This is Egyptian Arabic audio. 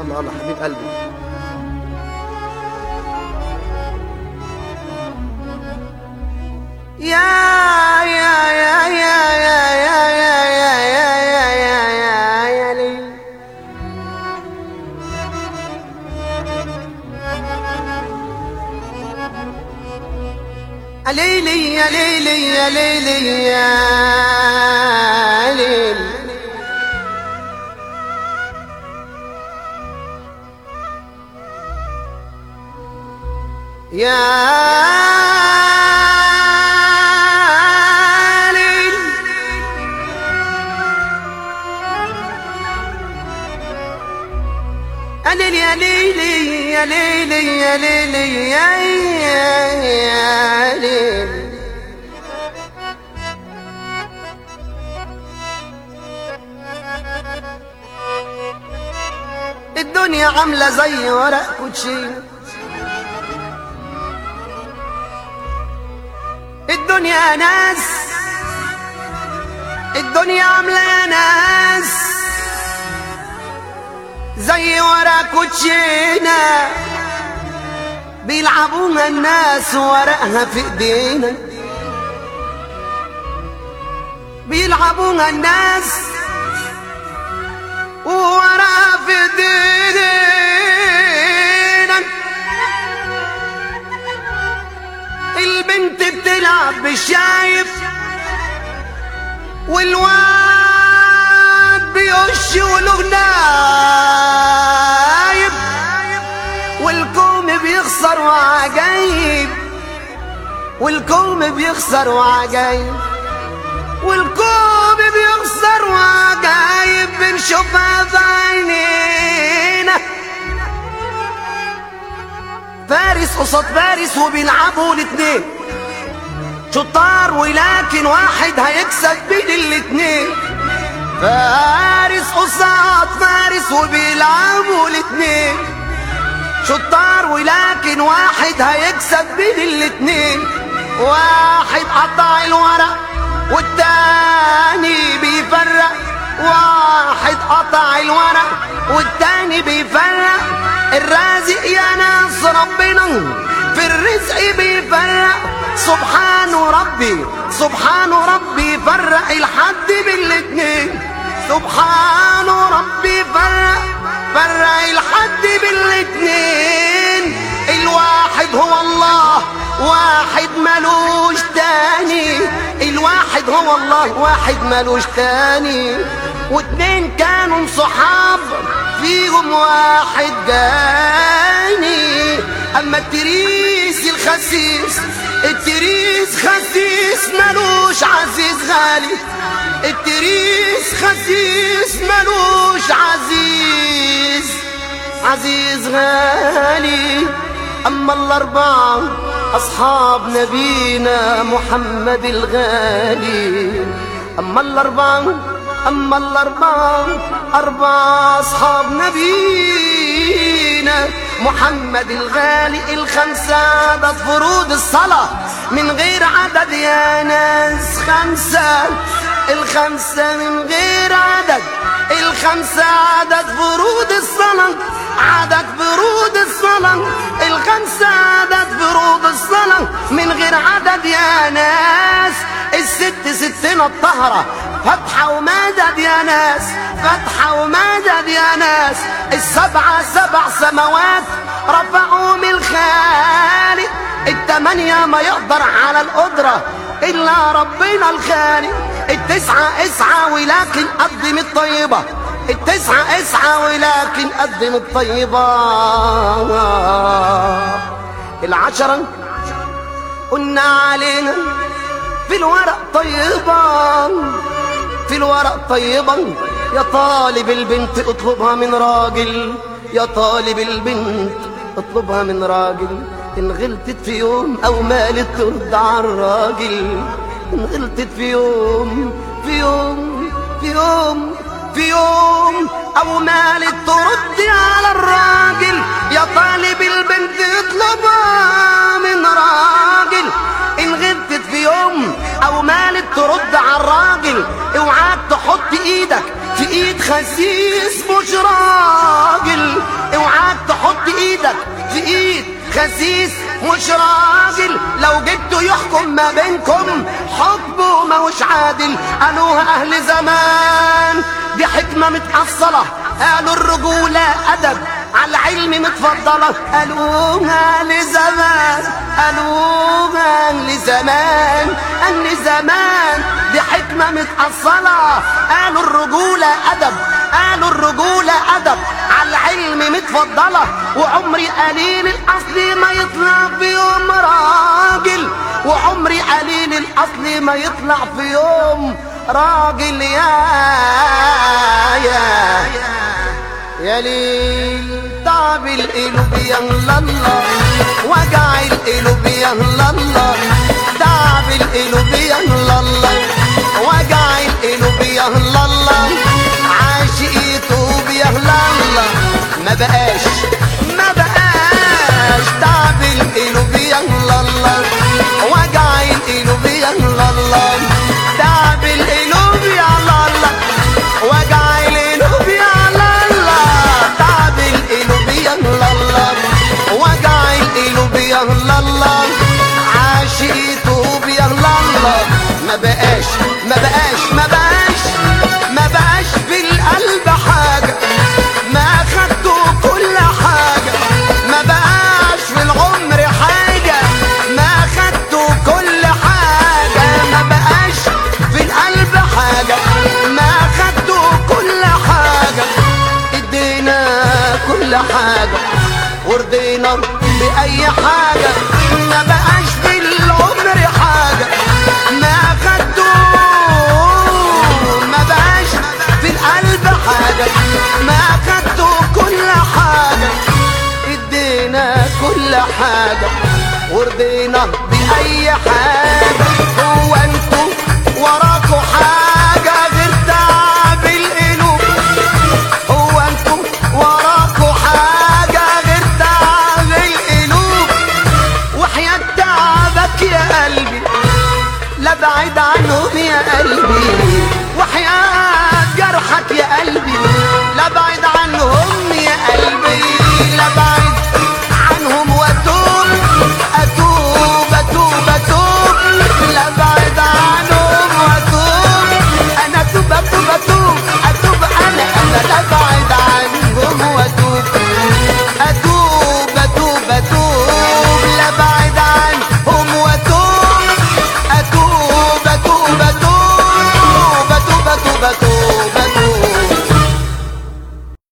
الله الله حبيب قلبي يا يا يا يا يا يا يا يا يا يا يا يا ليل ليلي يا ليلي يا ليلي يا ليل يا ليل يا ليل يا ليلي يا ليلي يا ليلي يا يا يا ليل الدنيا عاملة زي ورق كوتشينه الدنيا ناس الدنيا عاملة ناس زي ورا كوتشينا بيلعبوها الناس ورقها في ايدينا بيلعبوها الناس ورقها في ايدينا البنت بتلعب بالشايب والواد بيش وله نايب والكوم بيخسر وعجايب والكوم بيخسر وعجايب والكوم بيخسر وعجايب بنشوفها في عينينا فارس قصاد فارس وبيلعبوا الاتنين شطار ولكن واحد هيكسب بين الاتنين فارس قصاد فارس وبيلعبوا الاتنين شطار ولكن واحد هيكسب بين الاتنين واحد قطع الورق والتاني بيفرق واحد قطع الورق والتاني بيفرق الرازق يا ناس ربنا في الرزق بيفرق سبحان ربي سبحان ربي فرق الحد بالاتنين سبحان ربي فرق فرق الحد بالاتنين الواحد هو الله واحد ملوش تاني الواحد هو الله واحد ملوش تاني واتنين كانوا صحاب فيهم واحد جاني اما التريس الخسيس التريس خسيس ملوش عزيز غالي التريس خسيس ملوش عزيز عزيز غالي أما الأربعة أصحاب نبينا محمد الغالي أما الأربعة أما الأربعة أربعة أصحاب نبينا محمد الغالي الخمسة عدد فروض الصلاة من غير عدد يا ناس خمسة الخمسة من غير عدد الخمسة عدد فروض الصلاة عدد فروض الصلاة الخمسة عدد فروض الصلاة من غير عدد يا ناس الست ستنا الطهرة فتحة ومدد يا ناس فتحة ومدد يا ناس السبعة سبع سماوات رفعوا من الخالق التمانية ما يقدر على القدرة إلا ربنا الخالق التسعة اسعى ولكن قدم الطيبة التسعة اسعى ولكن قدم الطيبة العشرة قلنا علينا في الورق طيبة في الورق طيبة يا طالب البنت اطلبها من راجل يا طالب البنت اطلبها من راجل إن غلطت في يوم أو مالت ترد على الراجل إن غلطت في يوم في يوم في يوم في يوم أو مالت ترد على الراجل يا طالب البنت اطلبها من راجل إن غلطت في يوم أو مالت ترد على الراجل اوعاك تحط إيدك في إيد خسيس مش راجل اوعاك تحط ايدك في ايد خسيس مش راجل لو جبته يحكم ما بينكم حكمه ما مش عادل قالوها اهل زمان دي حكمة متأصلة قالوا الرجولة أدب على العلم متفضلة قالوها لزمان قالوها لزمان أن زمان دي حكمة متأصلة قالوا الرجولة أدب قالوا الرجولة أدب على العلم متفضلة وعمري قليل الأصل ما يطلع في يوم راجل وعمري قليل الأصل ما يطلع في يوم راجل يا يا يا ليل تعب القلوب يا الله وجع القلوب يا الله تعب القلوب يا الله وجع القلوب يا الله عاشق يتوب يا الله ما بقاش ما بقاش تعب القلوب يا الله وجع القلوب يا الله تعب القلوب يا الله وجع القلوب يا الله تعب القلوب يا الله وجع القلوب يا الله عاشق يتوب يا الله ما بقاش ما بقاش ما بقاش ما بقاش في القلب حاجة ما خدته كل حاجة ما بقاش في العمر حاجة ما خدته كل حاجة ما بقاش في القلب حاجة ما خدته كل حاجة ادينا كل حاجة ورضينا بأي حاجة ما بقاش في العمر حاجة ما خدته ما بقاش في القلب حاجة ما خدته كل حاجة ادينا كل حاجة ورضينا بأي حاجة